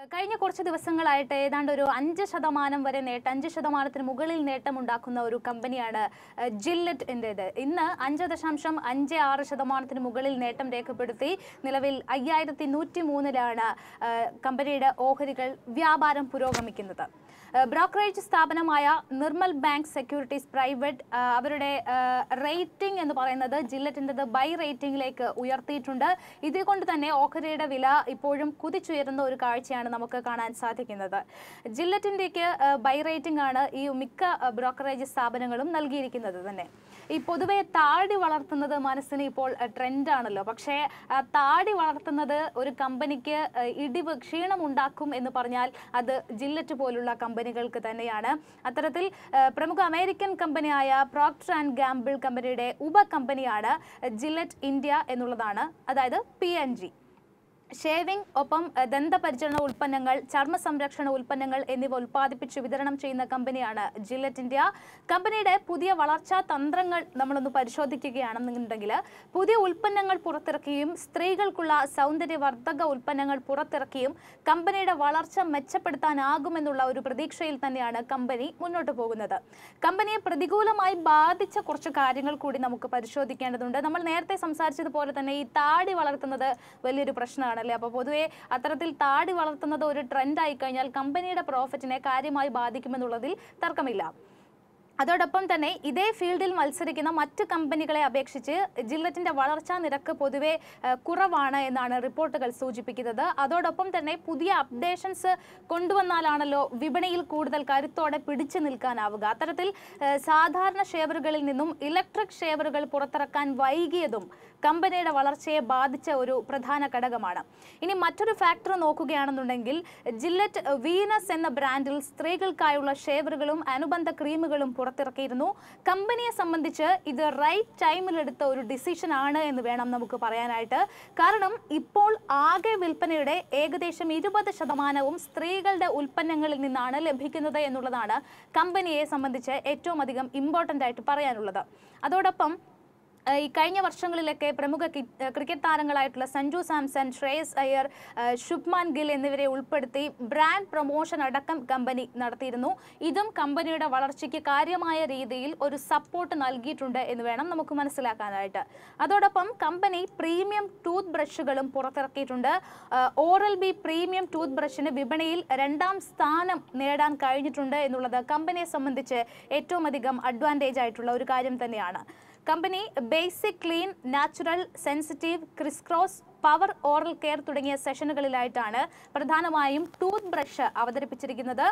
കഴിഞ്ഞ കുറച്ച് ദിവസങ്ങളായിട്ട് ഏതാണ്ട് ഒരു അഞ്ച് ശതമാനം വരെ നേട്ടം അഞ്ച് ശതമാനത്തിന് മുകളിൽ നേട്ടമുണ്ടാക്കുന്ന ഒരു കമ്പനിയാണ് ഏഹ്, ജില്ലറ്റിൻ്റെത് ഇന്ന് അഞ്ച് ദശാംശം അഞ്ച് ആറ് ശതമാനത്തിന് മുകളിൽ നേട്ടം രേഖപ്പെടുത്തി നിലവിൽ അയ്യായിരത്തി നൂറ്റി മൂന്നിലാണ് ഏഹ്, കമ്പനിയുടെ ഓഹരികൾ വ്യാപാരം പുരോഗമിക്കുന്നത് ഏഹ്, ബ്രോക്കറേജ് സ്ഥാപനമായ നിർമ്മൽ ബാങ്ക് സെക്യൂരിറ്റീസ് പ്രൈവറ്റ് ഏഹ്, അവരുടെ റേറ്റിംഗ് എന്ന് പറയുന്നത് ജില്ലറ്റിൻ്റെത് ബൈ റേറ്റിംഗിലേക്ക് ഉയർത്തിയിട്ടുണ്ട് ഇതുകൊണ്ട് തന്നെ ഓഹരിയുടെ വില ഇപ്പോഴും കുതിച്ചുയരുന്ന ഒരു കാഴ്ചയാണ് നമുക്ക് കാണാൻ സാധിക്കുന്നത് ജില്ലറ്റിൻ്റെക്ക് ബൈ റേറ്റിംഗ് ആണ് ഈ മിക്ക ഏഹ്, ബ്രോക്കറേജ് സ്ഥാപനങ്ങളും നൽകിയിരിക്കുന്നത് തന്നെ ഈ പൊതുവെ താടി വളർത്തുന്നത് മനസ്സിന് ഇപ്പോൾ ട്രെൻഡാണല്ലോ പക്ഷേ ആ താടി വളർത്തുന്നത് ഒരു കമ്പനിക്ക് ഏഹ്, ഇടിവ് ക്ഷീണമുണ്ടാക്കും എന്ന് പറഞ്ഞാൽ അത് ജില്ലറ്റ് പോലുള്ള കമ്പനികൾക്ക് തന്നെയാണ് അത്തരത്തിൽ ഏഹ്, പ്രമുഖ അമേരിക്കൻ കമ്പനിയായ പ്രോക്ടർ ആൻഡ് ഗാംബിൾ കമ്പനിയുടെ ഉപകമ്പനിയാണ് ജില്ലറ്റ് ഇന്ത്യ എന്നുള്ളതാണ് അതായത് പി എൻ ജി ഷേവിംഗ് ഒപ്പം ഏഹ്, ദന്തപരിചരണ ഉൽപ്പന്നങ്ങൾ ചർമ്മ സംരക്ഷണ ഉൽപ്പന്നങ്ങൾ എന്നിവ ഉൽപ്പാദിപ്പിച്ച് വിതരണം ചെയ്യുന്ന കമ്പനിയാണ് ജില്ലറ്റ് ഇന്ത്യ കമ്പനിയുടെ പുതിയ വളർച്ചാ തന്ത്രങ്ങൾ നമ്മളൊന്ന് പരിശോധിക്കുകയാണെന്നുണ്ടെങ്കിൽ പുതിയ ഉൽപ്പന്നങ്ങൾ പുറത്തിറക്കിയും സ്ത്രീകൾക്കുള്ള സൗന്ദര്യവർദ്ധക ഉൽപ്പന്നങ്ങൾ പുറത്തിറക്കിയും കമ്പനിയുടെ വളർച്ച മെച്ചപ്പെടുത്താനാകുമെന്നുള്ള ഒരു പ്രതീക്ഷയിൽ തന്നെയാണ് കമ്പനി മുന്നോട്ട് പോകുന്നത് കമ്പനിയെ പ്രതികൂലമായി ബാധിച്ച കുറച്ച് കാര്യങ്ങൾ കൂടി നമുക്ക് പരിശോധിക്കേണ്ടതുണ്ട് നമ്മൾ നേരത്തെ സംസാരിച്ചതുപോലെ തന്നെ ഈ താടി വളർത്തുന്നത് വലിയൊരു പ്രശ്നമാണല്ലേ അപ്പോൾ പൊതുവേ അത്തരത്തിൽ താടി വളർത്തുന്നത് ഒരു ട്രെൻഡായി കഴിഞ്ഞാൽ കമ്പനിയുടെ പ്രോഫിറ്റിനെ കാര്യമായി ബാധിക്കുമെന്നുള്ളതിൽ തർക്കമില്ല അതോടൊപ്പം തന്നെ ഇതേ ഫീൽഡിൽ മത്സരിക്കുന്ന മറ്റ് കമ്പനികളെ അപേക്ഷിച്ച് ജില്ലറ്റിന്റെ വളർച്ചാ നിരക്ക് പൊതുവെ ഏഹ്, കുറവാണ് എന്നാണ് റിപ്പോർട്ടുകൾ സൂചിപ്പിക്കുന്നത് അതോടൊപ്പം തന്നെ പുതിയ അപ്ഡേഷൻസ് കൊണ്ടുവന്നാലാണല്ലോ വിപണിയിൽ കൂടുതൽ കരുത്തോടെ പിടിച്ചു നിൽക്കാനാവുക അത്തരത്തിൽ ഏഹ്, സാധാരണ ഷെയറുകളിൽ നിന്നും ഇലക്ട്രിക് ഷെയറുകൾ പുറത്തിറക്കാൻ വൈകിയതും കമ്പനിയുടെ വളർച്ചയെ ബാധിച്ച ഒരു പ്രധാന ഘടകമാണ് ഇനി മറ്റൊരു ഫാക്ടർ നോക്കുകയാണെന്നുണ്ടെങ്കിൽ ജില്ലറ്റ് വീനസ് എന്ന ബ്രാൻഡിൽ സ്ത്രീകൾക്കായുള്ള ഷേവറുകളും അനുബന്ധ ക്രീമുകളും പുറത്തിറക്കിയിരുന്നു കമ്പനിയെ സംബന്ധിച്ച് ഇത് റൈറ്റ് ടൈമിൽ എടുത്ത ഒരു ഡിസിഷൻ ആണ് എന്ന് വേണം നമുക്ക് പറയാനായിട്ട് കാരണം ഇപ്പോൾ ആകെ വിൽപ്പനയുടെ ഏകദേശം ഇരുപത് ശതമാനവും സ്ത്രീകളുടെ ഉൽപ്പന്നങ്ങളിൽ നിന്നാണ് ലഭിക്കുന്നത് എന്നുള്ളതാണ് കമ്പനിയെ സംബന്ധിച്ച് ഏറ്റവും അധികം ഇമ്പോർട്ടൻ്റ് ആയിട്ട് പറയാനുള്ളത് അതോടൊപ്പം ഏഹ് ഈ കഴിഞ്ഞ വർഷങ്ങളിലൊക്കെ പ്രമുഖ കി- ഏഹ് ക്രിക്കറ്റ് താരങ്ങളായിട്ടുള്ള സഞ്ജു സാംസൺ ശ്രേയസ് അയ്യർ ഏഹ് ശുഭ്മാൻ ഗിൽ എന്നിവരെ ഉൾപ്പെടുത്തി ബ്രാൻഡ് പ്രൊമോഷൻ അടക്കം കമ്പനി നടത്തിയിരുന്നു ഇതും കമ്പനിയുടെ വളർച്ചയ്ക്ക് കാര്യമായ രീതിയിൽ ഒരു സപ്പോർട്ട് നൽകിയിട്ടുണ്ട് എന്ന് വേണം നമുക്ക് മനസ്സിലാക്കാനായിട്ട് അതോടൊപ്പം കമ്പനി പ്രീമിയം ടൂത്ത് ബ്രഷുകളും പുറത്തിറക്കിയിട്ടുണ്ട് ഓറൽ ബി പ്രീമിയം ടൂത്ത് ബ്രഷിന് വിപണിയിൽ രണ്ടാം സ്ഥാനം നേടാൻ കഴിഞ്ഞിട്ടുണ്ട് എന്നുള്ളത് കമ്പനിയെ സംബന്ധിച്ച് ഏറ്റവും അധികം അഡ്വാൻറ്റേജ് ആയിട്ടുള്ള ഒരു കാര്യം തന്നെയാണ് company basic clean natural sensitive crisscross power oral care തുടങ്ങിയ സെഷനുകളിലായിട്ടാണ് പ്രധാനമായും ടൂത്ത് ബ്രഷ് അവതരിപ്പിച്ചിരിക്കുന്നത്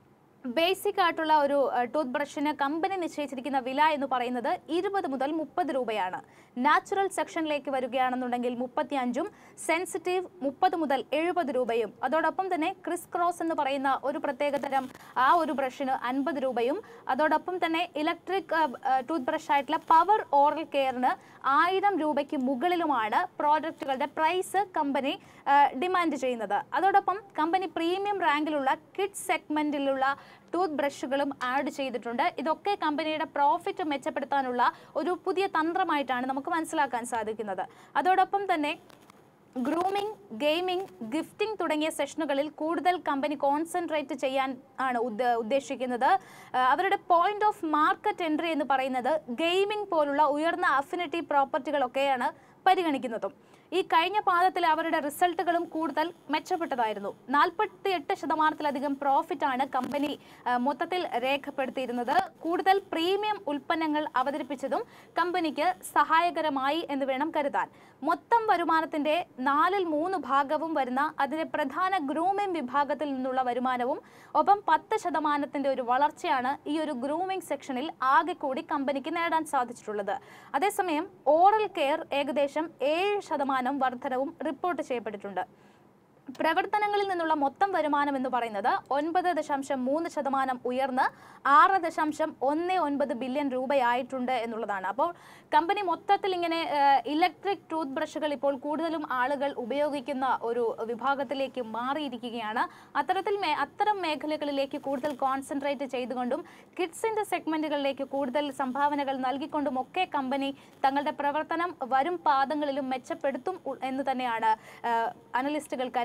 ബേസിക് ആയിട്ടുള്ള ഒരു ടൂത്ത് ബ്രഷിന് കമ്പനി നിശ്ചയിച്ചിരിക്കുന്ന വില എന്ന് പറയുന്നത് ഇരുപത് മുതൽ മുപ്പത് രൂപയാണ് നാച്ചുറൽ സെക്ഷനിലേക്ക് വരികയാണെന്നുണ്ടെങ്കിൽ മുപ്പത്തി അഞ്ചും സെൻസിറ്റീവ് മുപ്പത് മുതൽ എഴുപത് രൂപയും അതോടൊപ്പം തന്നെ ക്രിസ് ക്രോസ് എന്ന് പറയുന്ന ഒരു പ്രത്യേകതരം ആ ഒരു ബ്രഷിന് അൻപത് രൂപയും അതോടൊപ്പം തന്നെ ഇലക്ട്രിക് ടൂത്ത് ബ്രഷ് ആയിട്ടുള്ള പവർ ഓറൽ കെയറിന് ആയിരം രൂപയ്ക്ക് മുകളിലുമാണ് പ്രോഡക്റ്റുകളുടെ പ്രൈസ് കമ്പനി ഡിമാൻഡ് ചെയ്യുന്നത് അതോടൊപ്പം കമ്പനി പ്രീമിയം റാങ്കിലുള്ള കിഡ്സ് സെഗ്മെന്റിലുള്ള ടൂത്ത് ബ്രഷുകളും ആഡ് ചെയ്തിട്ടുണ്ട് ഇതൊക്കെ കമ്പനിയുടെ പ്രോഫിറ്റ് മെച്ചപ്പെടുത്താനുള്ള ഒരു പുതിയ തന്ത്രമായിട്ടാണ് നമുക്ക് മനസ്സിലാക്കാൻ സാധിക്കുന്നത് അതോടൊപ്പം തന്നെ ഗ്രൂമിംഗ് ഗെയിമിംഗ് ഗിഫ്റ്റിംഗ് തുടങ്ങിയ സെഷനുകളിൽ കൂടുതൽ കമ്പനി കോൺസെൻട്രേറ്റ് ചെയ്യാൻ ആണ് ഉദ്ദ- ഉദ്ദേശിക്കുന്നത് ആ, അവരുടെ പോയിന്റ് ഓഫ് മാർക്കറ്റ് എൻട്രി എന്ന് പറയുന്നത് ഗെയിമിംഗ് പോലുള്ള ഉയർന്ന അഫിനിറ്റി പ്രോപ്പർട്ടികളൊക്കെയാണ് പരിഗണിക്കുന്നതും ഈ കഴിഞ്ഞ പാദത്തിൽ അവരുടെ റിസൾട്ടുകളും കൂടുതൽ മെച്ചപ്പെട്ടതായിരുന്നു നാൽപ്പത്തി എട്ട് ശതമാനത്തിലധികം പ്രോഫിറ്റ് ആണ് കമ്പനി ആ, മൊത്തത്തിൽ രേഖപ്പെടുത്തിയിരുന്നത് കൂടുതൽ പ്രീമിയം ഉൽപ്പന്നങ്ങൾ അവതരിപ്പിച്ചതും കമ്പനിക്ക് സഹായകരമായി എന്ന് വേണം കരുതാൻ മൊത്തം വരുമാനത്തിന്റെ നാലിൽ മൂന്ന് ഭാഗവും വരുന്ന അതിന്റെ പ്രധാന ഗ്രൂമിംഗ് വിഭാഗത്തിൽ നിന്നുള്ള വരുമാനവും ഒപ്പം പത്ത് ശതമാനത്തിന്റെ ഒരു വളർച്ചയാണ് ഈ ഒരു ഗ്രൂമിംഗ് സെക്ഷനിൽ ആകെ കൂടി കമ്പനിക്ക് നേടാൻ സാധിച്ചിട്ടുള്ളത് അതേസമയം ഓറൽ കെയർ ഏകദേശം ഏഴ് ശതമാനം വർധനവും റിപ്പോർട്ട് ചെയ്യപ്പെട്ടിട്ടുണ്ട് പ്രവർത്തനങ്ങളിൽ നിന്നുള്ള മൊത്തം വരുമാനം എന്ന് പറയുന്നത് ഒൻപത് ദശാംശം മൂന്ന് ശതമാനം ഉയർന്ന് ആറ് ദശാംശം ഒന്ന് ഒൻപത് ബില്യൺ രൂപയായിട്ടുണ്ട് എന്നുള്ളതാണ് അപ്പോൾ കമ്പനി മൊത്തത്തിൽ ഇങ്ങനെ ഇലക്ട്രിക് ടൂത്ത് ബ്രഷുകൾ ഇപ്പോൾ കൂടുതലും ആളുകൾ ഉപയോഗിക്കുന്ന ഒരു വിഭാഗത്തിലേക്ക് മാറിയിരിക്കുകയാണ് അത്തരത്തിൽ മേ അത്തരം മേഖലകളിലേക്ക് കൂടുതൽ കോൺസെൻട്രേറ്റ് ചെയ്തുകൊണ്ടും കിഡ്സിന്റെ സെഗ്മെന്റുകളിലേക്ക് കൂടുതൽ സംഭാവനകൾ നൽകിക്കൊണ്ടും ഒക്കെ കമ്പനി തങ്ങളുടെ പ്രവർത്തനം വരും പാദങ്ങളിലും മെച്ചപ്പെടുത്തും ഉ- എന്ന് തന്നെയാണ് അനലിസ്റ്റുകൾ കരുതുന്നത്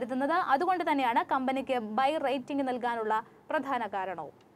രേഖപ്പെടുത്തുന്നത് അതുകൊണ്ട് തന്നെയാണ് കമ്പനിക്ക് ബൈ റേറ്റിംഗ് നൽകാനുള്ള പ്രധാന കാരണവും